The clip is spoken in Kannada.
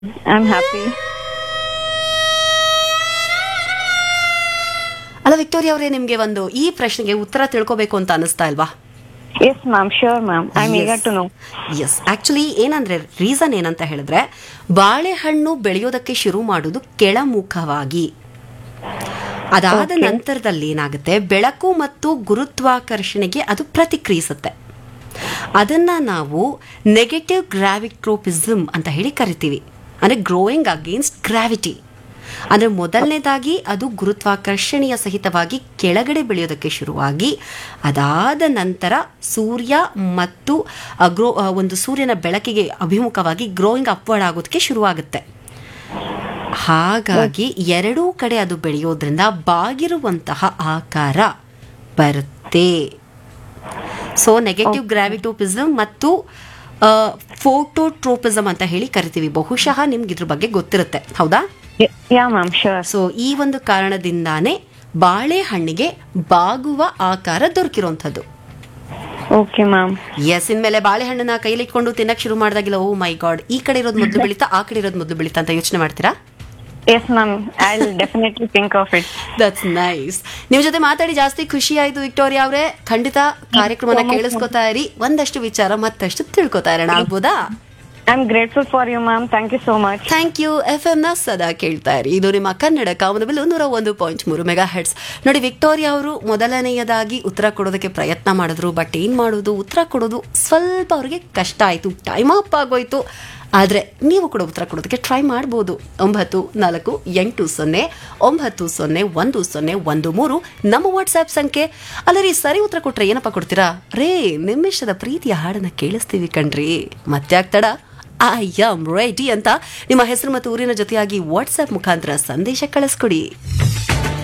I'm happy. ಅಲ್ಲ ವಿಕ್ಟೋರಿಯಾ ಅವರೇ ನಿಮ್ಗೆ ಒಂದು ಈ ಪ್ರಶ್ನೆಗೆ ಉತ್ತರ ತಿಳ್ಕೊಬೇಕು ಅಂತ ಅನಿಸ್ತಾ ಇಲ್ವಾ Yes, ma'am. Sure, ma'am. I'm eager to know. Yes actually ಏನಂದ್ರೆ ರೀಸನ್ ಏನಂತ ಹೇಳಿದ್ರೆ ಬಾಳೆಹಣ್ಣು ಬೆಳೆಯೋದಕ್ಕೆ ಶುರು ಮಾಡುವುದು ಕೆಳಮುಖವಾಗಿ ಅದಾದ ನಂತರದಲ್ಲಿ ಏನಾಗುತ್ತೆ ಬೆಳಕು ಮತ್ತು ಗುರುತ್ವಾಕರ್ಷಣೆಗೆ ಅದು ಪ್ರತಿಕ್ರಿಯಿಸುತ್ತೆ ಅದನ್ನ ನಾವು ನೆಗೆಟಿವ್ ಗ್ರಾವಿಟ್ರೋಪಿಸಮ್ ಅಂತ ಹೇಳಿ ಕರಿತೀವಿ ಅಂದ್ರೆ ಗ್ರೋಯಿಂಗ್ ಅಗೇನ್ಸ್ಟ್ ಗ್ರಾವಿಟಿ ಅಂದ್ರೆ ಮೊದಲನೇದಾಗಿ ಅದು ಗುರುತ್ವಾಕರ್ಷಣೆಯ ಸಹಿತವಾಗಿ ಕೆಳಗಡೆ ಬೆಳೆಯೋದಕ್ಕೆ ಶುರುವಾಗಿ ಅದಾದ ನಂತರ ಸೂರ್ಯ ಮತ್ತು ಆ ಗ್ರೋ ಆ ಒಂದು ಸೂರ್ಯನ ಬೆಳಕಿಗೆ ಅಭಿಮುಖವಾಗಿ ಗ್ರೋಯಿಂಗ್ ಅಪ್ವರ್ಡ್ ಆಗೋದಕ್ಕೆ ಶುರುವಾಗುತ್ತೆ ಹಾಗಾಗಿ ಎರಡೂ ಕಡೆ ಅದು ಬೆಳೆಯೋದ್ರಿಂದ ಬಾಗಿರುವಂತಹ ಆಕಾರ ಬರುತ್ತೆ ಸೊ ನೆಗೆಟಿವ್ ಗ್ರಾವಿಟೋಪಿಸಮ್ ಮತ್ತು ಫೋಟೋಟ್ರೋಪಿಸಮ್ ಅಂತ ಹೇಳಿ ಕರಿತೀವಿ ಬಹುಶಃ ನಿಮ್ಗೆ ಇದ್ರ ಬಗ್ಗೆ ಗೊತ್ತಿರುತ್ತೆ ಹೌದಾ Y- yeah, ma'am. Sure. So ಈ ಒಂದು ಕಾರಣದಿಂದಾನೇ ಬಾಳೆಹಣ್ಣಿಗೆ ಬಾಗುವ ಆಕಾರ ದೊರಕಿರುವಂಥದ್ದು Okay, ma'am. ಎಸ್ ಇನ್ಮೇಲೆ ಬಾಳೆಹಣ್ಣನ್ನ ಕೈಲಿ ಇಟ್ಕೊಂಡು ತಿನ್ನಕ್ ಶುರು ಮಾಡಿದಾಗಿಲ್ಲ ಓ ಮೈ ಗಾಡ್ ಈ ಕಡೆ ಇರೋದು ಮೊದಲು ಬೆಳೀತಾ ಆ ಕಡೆ ಇರೋದು ಮೊದಲು ಬೆಳೀತಾ ಅಂತ ಯೋಚನೆ ಮಾಡ್ತೀರಾ Yes, ma'am. I'll definitely think of it. That's nice ನಿಮ್ ಜೊತೆ ಮಾತಾಡಿ ಜಾಸ್ತಿ ಖುಷಿ ಆಯ್ತು ವಿಕ್ಟೋರಿಯಾ ಅವರೇ ಖಂಡಿತ ಕಾರ್ಯಕ್ರಮನ ಕೇಳಿಸ್ಕೊತಾ ಇರಿ ಒಂದಷ್ಟು ವಿಚಾರ ಮತ್ತಷ್ಟು ತಿಳ್ಕೊತಾ ಇರೋಣ ಆಗ್ಬೋದಾ I'm grateful for you, ma'am. Thank you so much. Thank you F M ನ ಸದಾ ಕೇಳ್ತಾ ಇರಿ ಇದು ನಿಮ್ಮ ಕನ್ನಡ ಕಾಮನಬಿಲ್ಲು ನೂರ ಒಂದು ಪಾಯಿಂಟ್ ಮೂರು ಮೆಗಾ ಹೆಡ್ಸ್ ನೋಡಿ ವಿಕ್ಟೋರಿಯಾ ಅವರು ಮೊದಲನೆಯದಾಗಿ ಉತ್ತರ ಕೊಡೋದಕ್ಕೆ ಪ್ರಯತ್ನ ಮಾಡಿದ್ರು ಬಟ್ ಏನ್ ಮಾಡೋದು ಉತ್ತರ ಕೊಡೋದು ಸ್ವಲ್ಪ ಅವ್ರಿಗೆ ಕಷ್ಟ ಆಯ್ತು ಟೈಮ್ ಅಪ್ ಆಗೋಯ್ತು ಆದ್ರೆ ನೀವು ಕೂಡ ಉತ್ತರ ಕೊಡೋದಕ್ಕೆ ಟ್ರೈ ಮಾಡ್ಬೋದು ಒಂಬತ್ತು ನಾಲ್ಕು ಎಂಟು ಸೊನ್ನೆ ಒಂಬತ್ತು ಸೊನ್ನೆ ಒಂದು ಸೊನ್ನೆ ಒಂದು ಮೂರು ನಮ್ಮ ವಾಟ್ಸ್ಆಪ್ ಸಂಖ್ಯೆ ಅಲ್ಲರಿ ಸರಿ ಉತ್ತರ ಕೊಟ್ರೆ ಏನಪ್ಪ ಕೊಡ್ತೀರಾ ರೇ ನಿಮ್ಮಿಷ್ಟದ ಪ್ರೀತಿಯ ಹಾಡನ್ನ ಕೇಳಿಸ್ತೀವಿ ಕಣ್ರಿ ಮತ್ತೆ ಆಗ್ತಡ ಐ ಆಮ್ ರೆಡಿ ಅಂತ ನಿಮ್ಮ ಹೆಸರು ಮತ್ತು ಊರಿನ ಜೊತೆಯಾಗಿ ವಾಟ್ಸ್ಆಪ್ ಮುಖಾಂತರ ಸಂದೇಶ ಕಳಿಸ್ಕೊಡಿ